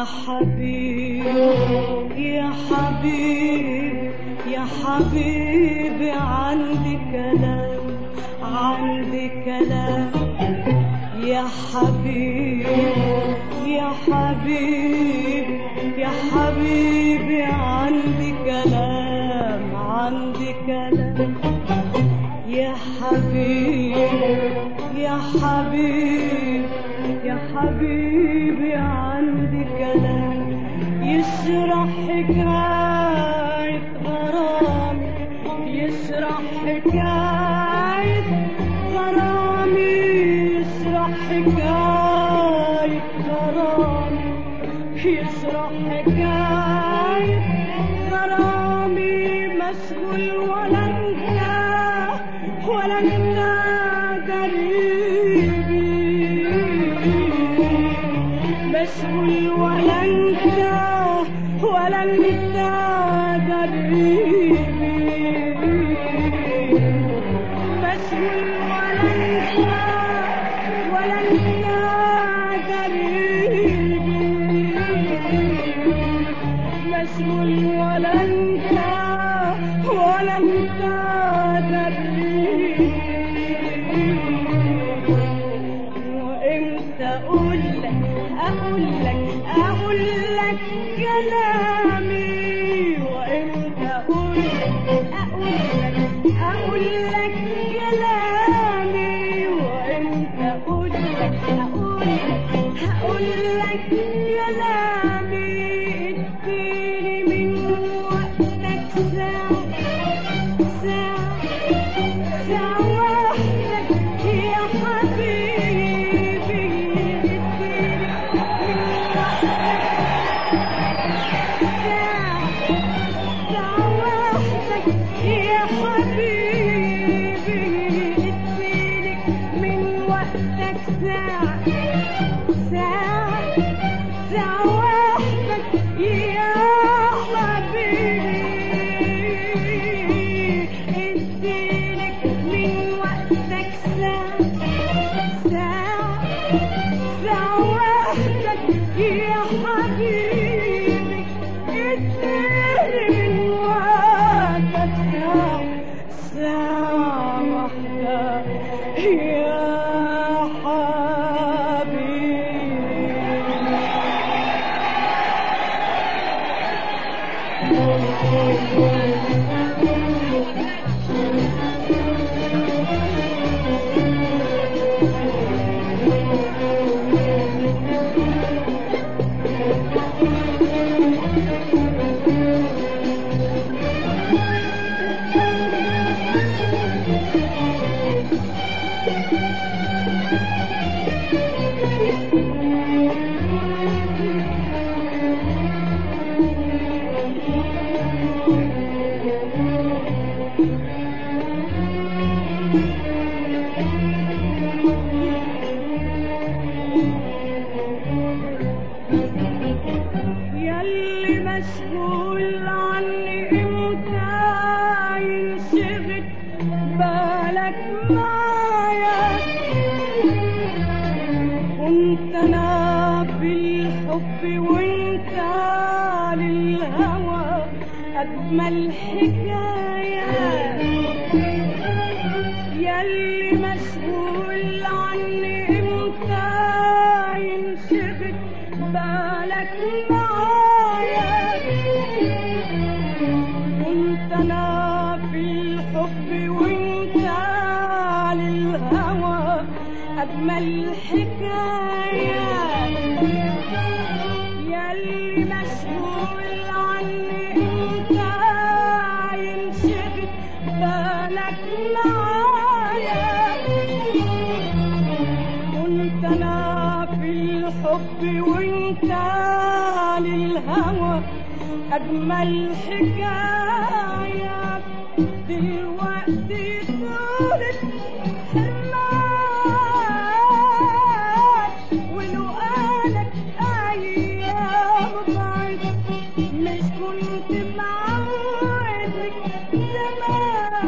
يا حبيب يا حبيب يا حبيبي عندي كلام عندي كلام يا حبيب يا حبيب يا حبيبي عندي كلام عندي كلام يا حبيب يا حبيب يا حبيبي عندي كلام يشرح حكاية غرامي يشرح حكاية غرامي يشرح حكاية غرامي يشرح حكاية غرامي مسؤول ولا انت ولا انت قريبي مسؤول ولا انت ولا انت قريبي مسؤول ولا انت ولا انت قريبي مسؤول ولا انت ولا انت قريبي وامتى اقول لك اقول لك اقول لك كلامي وامتى اقول لك اقول لك اقول لك كلامي وامتى اقول لك اقول لك هقول لك كلامي اديني من وقتك ساعة ساعة ساعة واحدة يا حبيبي اديني من وقتك ساعة ساعة واحدة يا حبيبي اديني من وقتك ساعة ساعة ساعة واحدة يا حبيبي اديني من وقتك ساعة ساعة ساعة واحدة يا حبيبي اديني من وقتك ساعة ساعة واحدة يا حبيبي ياللي مسؤول عني امتى ينشغل بالك معايا كنت انا بالحب وانت للهوى اجمل حكايه ياللي مسؤول عني امتى ينشغل بالك معايا كنت انا في الحب وانت للهوى اجمل حكايه ياللي مسؤول عني انت ينشغل بالك معايا كنت انا في الحب وانت للهوى اجمل حكايه دلوقتي طولت حرمان ولو قالك ايام ضاعت مش كنت معودك زمان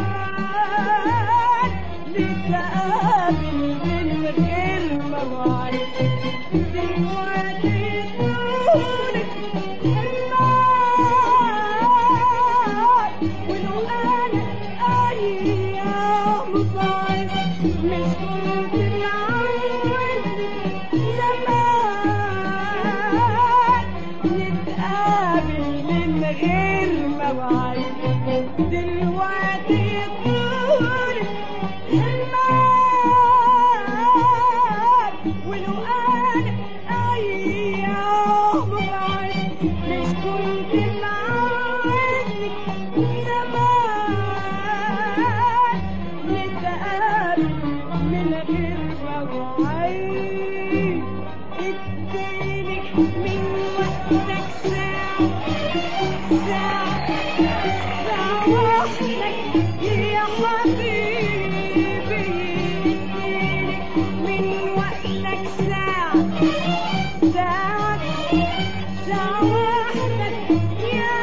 لتقابل من غير مواعيد دلوقتي طول مش كنت معودني زمان نتقابل من غير مواعيد دلوقتي طول المال ولو انا ايام بعيد مش كنت معودني زمان نتقابل من غير مواعيد اديني من وقتك ساعة ساعة ساعة وحدك يا حبيبي اديني من وقتك ساعة ساعة ساعة وحدك يا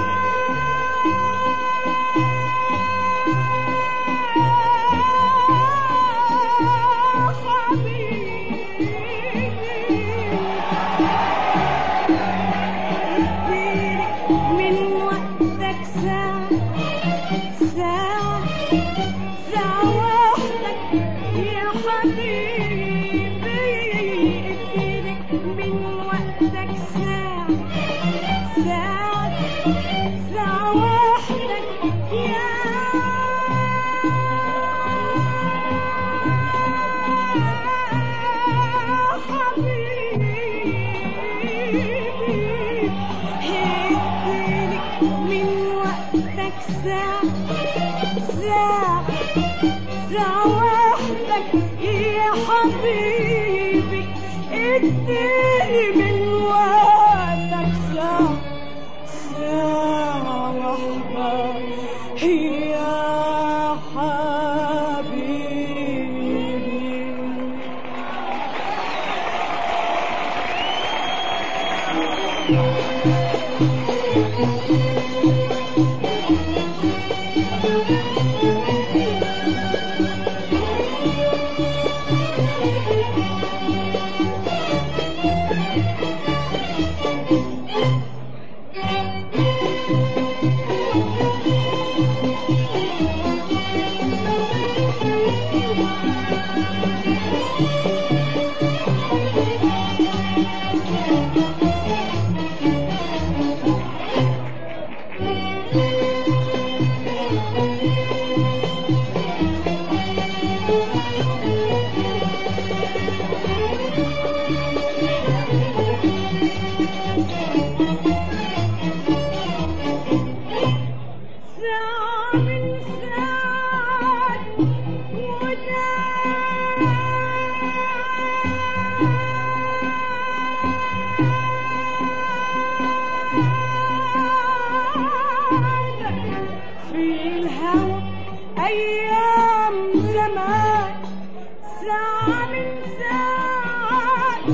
حبيبي من وقتك ساعة ساعة ساعة وحدك يا حبيبي اديني من وقتك ساعة ساعة ساعة وحدك يا حبيبي اديني من وقتك ساعة ساعة ساعة وحدك يا حبيبي اديني من وقتك ساعة ساعة وحدك يا حبيبي ساعة من ساعات ونادى في الهوى أيام زمان ساعة من ساعات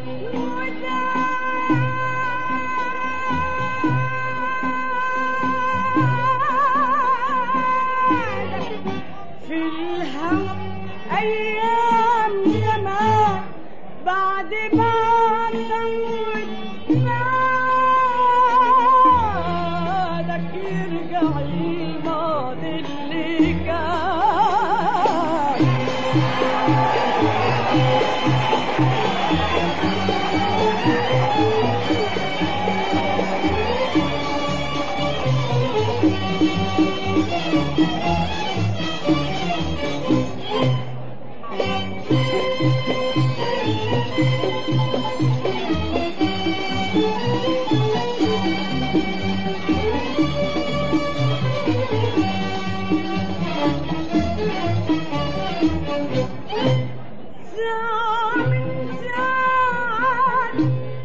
ونادى في الهوى أيام زمان بعد ما طول بعدك يرجع الماضي اللي كان ساعة من ساعات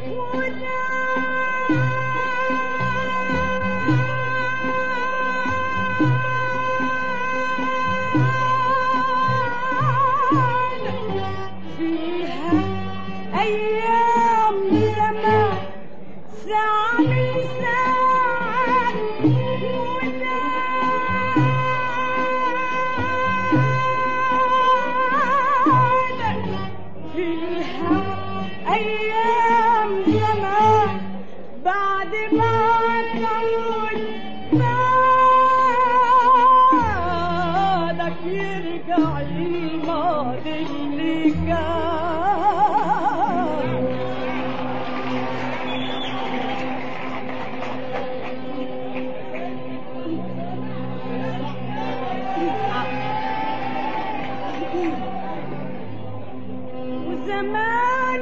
ونادى فيها أيام زمان ساعة من ساعات ونادى اللي كان وزمان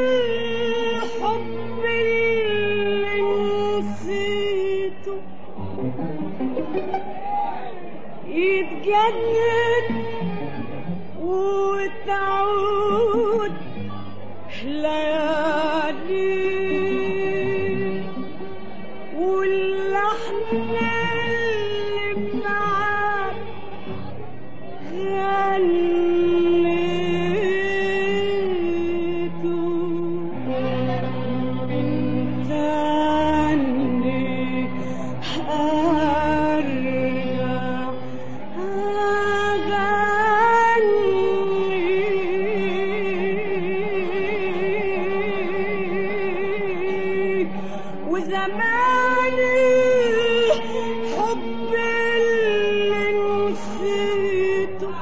الحب اللي نسيته يتجدد وتعود ليالي واللحن اللي معاك غنيته من تاني أرجع أغني وزمان الحب اللي نسيته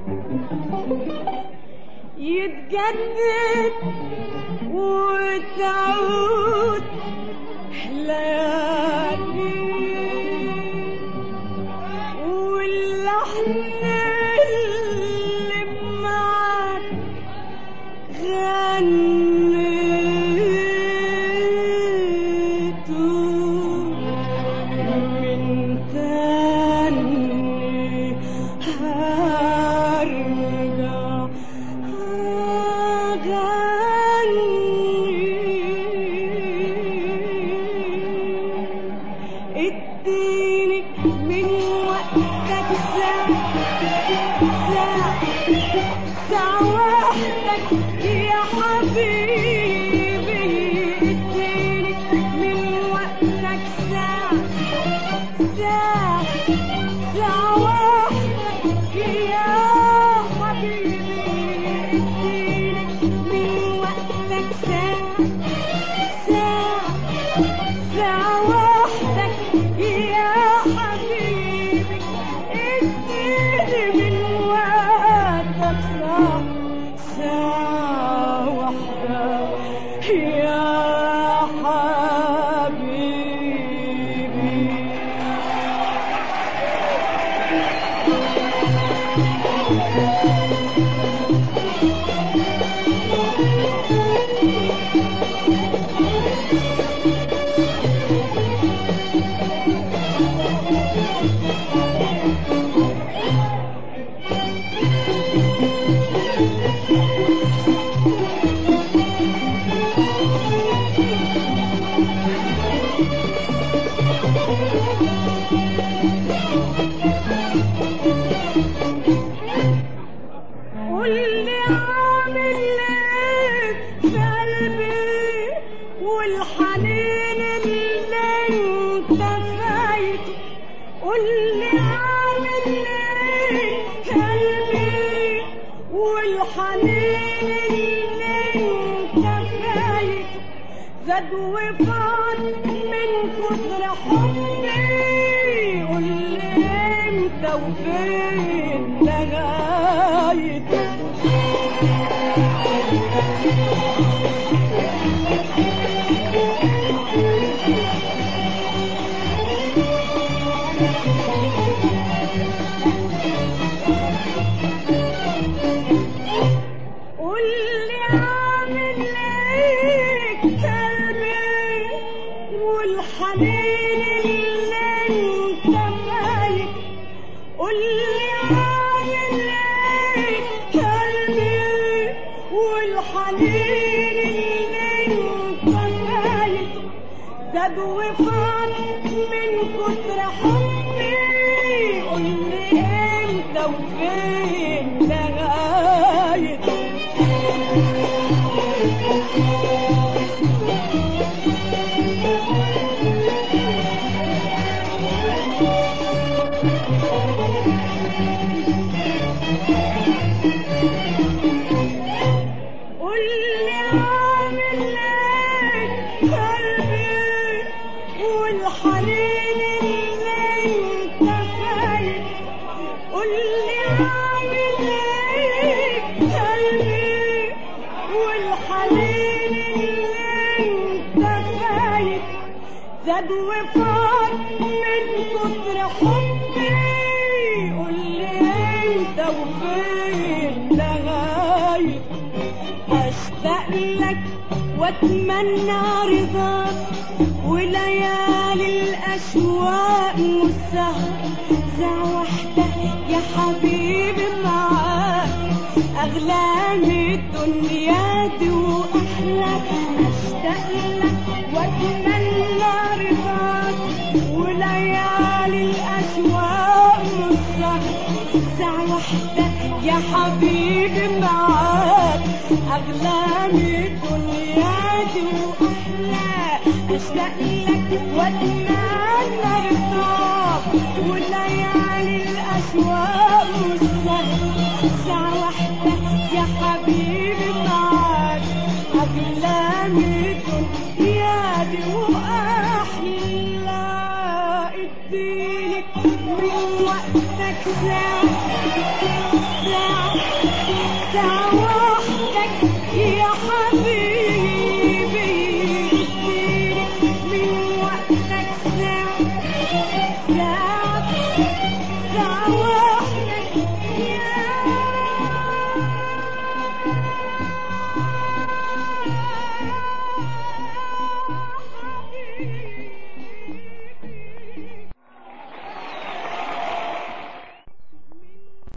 يتجدد وتعود ليالي واللحن اللي معاك غنيته من تاني هرجع أغني اديني من وقتك ساعة ساعة ساعة وحدك يا حبيبي اديني من وقتك ساعة ساعة ساعة وحدك يا حبيبي اديني من وقتك ساعة ساعة ساعة وحدك يا حبيبي اديني من وقتك ساعة ساعة وحدك يا حبيبي واللي عامل ايه في قلبي والحنين اللي انت فايته واللي عامل ايه في قلبي والحنين اللي انت فايته زاد وفات من كتر حبي واللي انت وفين لغايته واللي عامل ليك قلبي والحنين اللي انت مالك واللي عامل ليك قلبي والحنين اللي انت مالك زاد وفات من كتر حبي قولي امتى وفين لغايته واللي عامل لك قلبي والحنين اللي انت فايت واللي عامل لك زاد وفار من كتر حبي قول لي انت وفين لغاية اشتاق لك واتمنى رضاك وليالي الاشواق والسهر ساعة واحدة يا حبيبي معاك اغلى من الدنيا دي واحلى اشتاق لك واتمنى رضاك وليالي الاشواق والسهر ساعة واحدة يا حبيبي معاك اغلى من الدنيا دي واحلى اشتاق لك واتمنى رضاك وليالي الاشواق والسهر ساعة واحدة يا حبيبي معاك اغلى من الدنيا دي واحلى اديني من وقتك ساعة ساعة ساعة وحدك يا